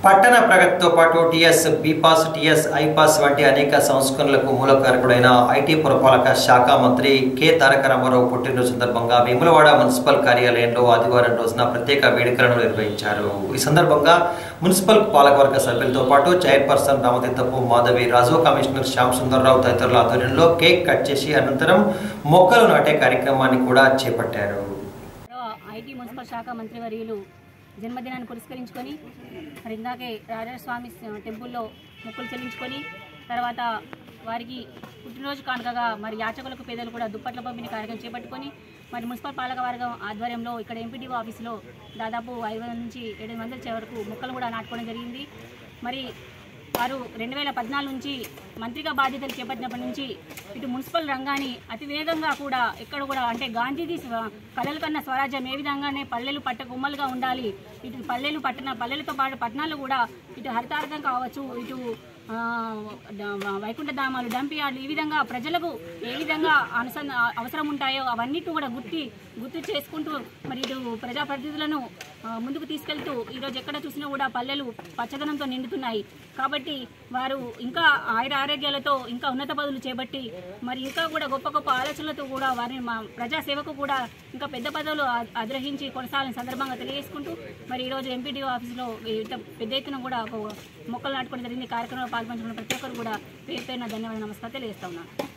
పట్టణ ప్రగతితో పాటు TS bPASS TS iPASS వంటి అనేక సంస్కరణలకు మూలకారకుడైన ఐటీ పురపాలక శాఖ మంత్రి కె తారక రామారావు పుట్టినరోజు సందర్భంగా వేములవాడ మున్సిపల్ కార్యాలయంలో ఆదివారం రోజున ప్రత్యేక వేడుకలను నిర్వహించారు ఈ సందర్భంగా మున్సిపల్ పాలకవర్గ సభ్యులతో పాటు చైర్పర్సన్ రామతీర్థపు మాధవి రాజు కమిషనర్ శ్యామ్ సుందర్రావు తదితరుల ఆధ్వర్యంలో కేక్ కట్ చేసి అనంతరం మొక్కలు నాటే కార్యక్రమాన్ని కూడా చేపట్టారు ఐటీ మున్సిపల్ శాఖ మంత్రివర్యులు జన్మదినాన్ని పురస్కరించుకొని మరి ఇందాకే రాజస్వామి టెంపుల్లో మొక్కులు చెల్లించుకొని తర్వాత వారికి పుట్టినరోజు కానుకగా మరి యాచకులకు పేదలు కూడా దుప్పట్ల పంపిణీ కార్యక్రమం చేపట్టుకొని మరి మున్సిపల్ పాలక వర్గం ఆధ్వర్యంలో ఇక్కడ ఎంపీడీఓ ఆఫీసులో దాదాపు ఐదు వందల నుంచి ఏడు వందల చే వరకు మొక్కలు కూడా నాటుకోవడం జరిగింది మరి వారు రెండు వేల పద్నాలుగు నుంచి మంత్రిగా బాధ్యతలు చేపట్టినప్పటి నుంచి ఇటు మున్సిపల్ రంగాన్ని అతి వేగంగా కూడా ఎక్కడ కూడా అంటే గాంధీజీ స్వ- కలల కన్నా స్వరాజ్యం ఏ విధంగానే పల్లెలు పట్ట గుమ్మలుగా ఉండాలి ఇటు పల్లెలు పట్టణ పల్లెలతో పాటు పట్టణాలు కూడా ఇటు హరితార్థం కావచ్చు ఇటు ఆ, డ- వైకుంఠ ధామాలు డంప్ యార్డ్లు ఈ విధంగా ప్రజలకు ఏ విధంగా అనుసంధ అవసరం ఉంటాయో అవన్నిటిని కూడా గుర్తి గుర్తు చేసుకుంటూ మరి ఇటు ప్రజాప్రతినిధులను ఆ, ముందుకు తీసుకెళ్తూ ఈరోజు ఎక్కడ చూసినా కూడా పల్లెలు పచ్చదనంతో నిండుతున్నాయి కాబట్టి వారు ఇంకా ఆయుర ఆరోగ్యాలతో ఇంకా ఉన్నత పదవులు చేపట్టి మరి ఇంకా కూడా గొప్ప గొప్ప ఆలోచనలతో కూడా వారిని మా ప్రజాసేవకు కూడా ఇంకా పెద్ద పదవులు ఆ- అధిరోహించి కొనసాగిన సందర్భంగా తెలియజేసుకుంటూ మరి ఈరోజు ఎంపీడీఓ ఆఫీసులో ఇంత పెద్ద ఎత్తున కూడా ఒక మొక్కలు నాటుకోవడం జరిగింది ఈ కార్యక్రమంలో పాల్పంచుకున్న ప్రతి ఒక్కరు కూడా పేరు పేరున ధన్యవాదాలు నమస్కారం తెలియజేస్తా ఉన్నాను